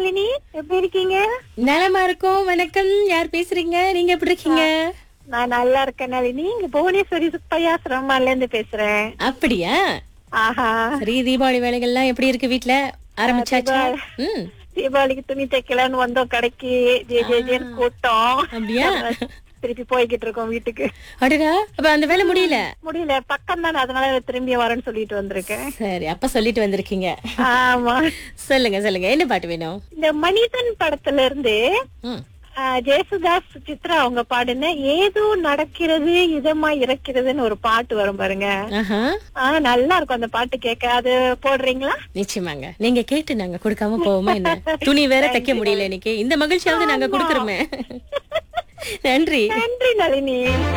நளினி எப்படி இருக்கீங்க நலமா இருக்கோம் வணக்கம் யார் பேசுறீங்க நீங்க எப்படி இருக்கீங்க நான் நல்லா இருக்கேன் நளினி இங்க புவனேஸ்வரி சுப்பையா சிரமம்ல இருந்து பேசுறேன் அப்படியா ஆஹா சரி தீபாவளி வேலைகள்லாம் எப்படி இருக்கு வீட்ல ஆரம்பிச்சாச்சா ம் தீபாவளிக்கு துணி தைக்கலான்னு வந்தோம் கடைக்கு ஜே ஜே ஜேன்னு கூட்டம் அப்படியா திருப்பி போய்கிட்டு இருக்கோம் வீட்டுக்கு அடடா அப்ப அந்த வேலை முடியல முடியல பக்கம் தானே அதனால திரும்பி வரேன்னு சொல்லிட்டு வந்திருக்கேன் சரி அப்ப சொல்லிட்டு வந்திருக்கீங்க ஆமா சொல்லுங்க சொல்லுங்க என்ன பாட்டு வேணும் இந்த மனிதன் படத்துல இருந்து ம் ஆஹ், ஜெயசுதாஸ் சித்ரா அவங்க பாடுன ஏதோ நடக்கிறது இதமா இறக்கிறதுன்னு ஒரு பாட்டு வரும் பாருங்க ஆஹா ஆஹ் நல்லா இருக்கும் அந்த பாட்டு கேட்க அது போடுறீங்களா நிச்சயமாங்க நீங்க கேட்டு நாங்க கொடுக்காம போவோமா என்ன துணி வேற தைக்க முடியல இன்னைக்கு இந்த மகிழ்ச்சியாவது நாங்க கொடுக்கறோமே நன்றி நன்றி நளினி